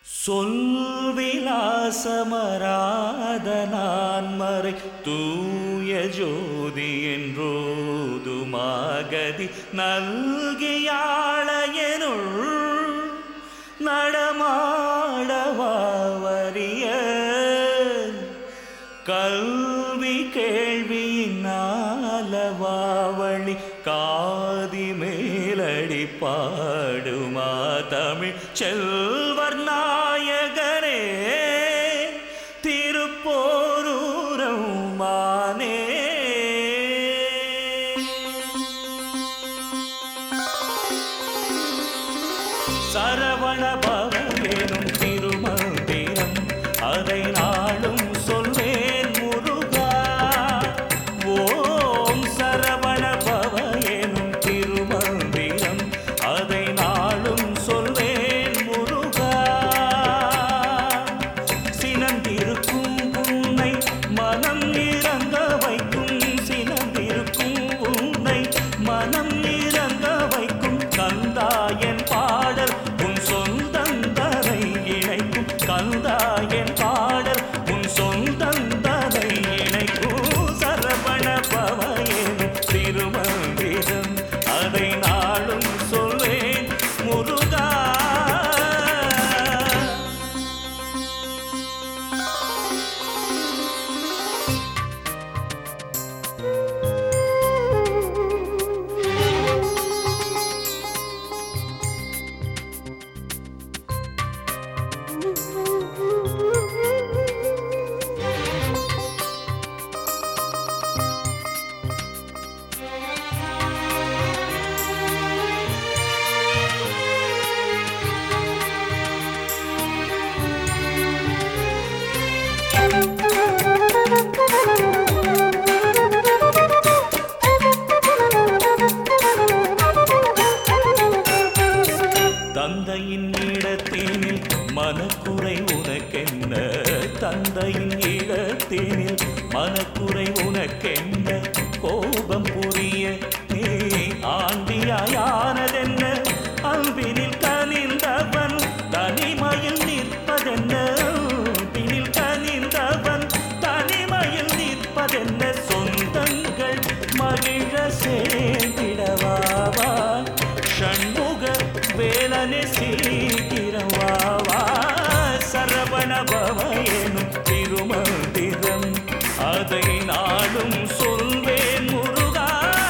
சொல்விலாசமராத நான்மறை தூய ஜோதி என்றோதுமாகதி நல்கியாளையனுள் நடமாடவாவரிய கல்வி கேள்வியினாலவாவழி காதி மேலடி பாடுமா தமிழ் செல்வர் நாயகரே திருப்போரூரம் மானே சரவண பவனும் திருமந்திரம் அதை நாளும் சொல்வேன் முருகா ஓம் சரவண பவ எனும் திருமந்திரம் அதை நாளும் சொல்வேன் முருகா சினந்திருக்கும் உன்னை மனம் இறங்க வைக்கும் சினந்திருக்கும் உன்னை மனம் இறங்க வைக்கும் கந்தாயன் பாடல் உன் சொந்தந்தரை இணைக்கும் கந்தாயன் பாடல் உன் சொந்தந்தரை இணைக்கும் சரவண பவயனும் திருமந்திரம் அதை நாளும் சொல்வேன் முருகா தந்தையின் இடத்தினில் மனக்குறை உனக்கென்ன தந்தையின் இடத்தினில் மனக்குறை உனக்கென்ன கோபம் புரிய நீ ஆண்டியாயானதென்ன அன்பினில் கனிந்தவன் தனிமையில் நிற்பதென்ன அன்பினில் கனிந்தவன் தனிமையில் நிற்பதென்ன சொந்தங்கள் மகிழ சேர்ந்திடவாவா ஷண்முக வேலனை சீக்கிரவாவா சரவண பவயனும் திருமந்திரம் அதை நாடும் சொல்வேன் முருகா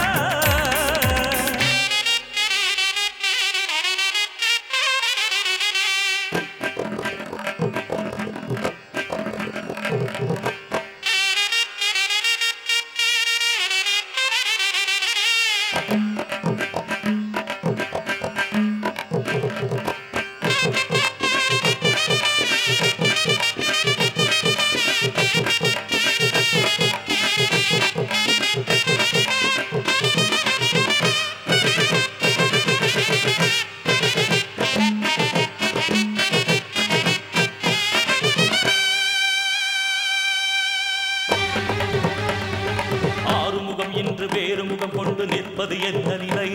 ஆறுமுகம் என்று வேறு முகம் கொண்டு நிற்பது எந்த நிலை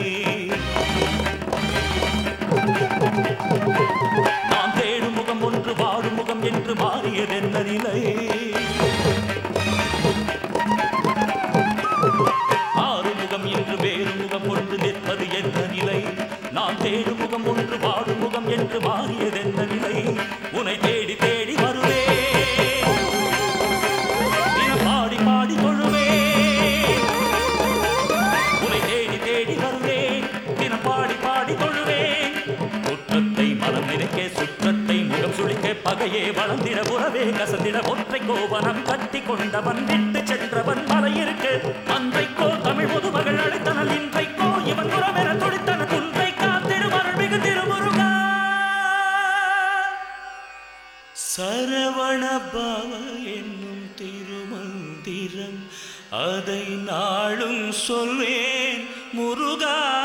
நாம் தேடும் முகம் ஒன்று வாடும் முகம் என்று மாறியது எந்த நிலை ஆறுமுகம் என்று வேறு முகம் கொண்டு நிற்பது எந்த நிலை நாம் தேடும் முகம் ஒன்று வாடும் முகம் என்று மாறியது எந்த நிலை உன்னை தேடி தேடி வருவே தினம் பாடி பாடி தொழுவேன் உன்னை தேடி தேடி வருவேன் தினம் பாடி பாடி தொழுவேன் குற்றத்தை மனம் நினைக்க சுற்றத்தை முகம் சுழிக்க பகையே வளர்ந்திட உறவே கசந்திட ஒற்றை கோவனம் கட்டி கொண்டவன் விட்டு சென்றவன் மலையிருக்கு அன்றைக்கோ தமிழ் முதுமகள் அழைத்தனல் இன்றைக்கோ இவன் உறவென துடித்தன துன்றை காத்திருமருள் மிகு திருமுருகா சரவண பவ என்னும் திருமந்திரம் அதை நாளும் சொல்வேன் முருகா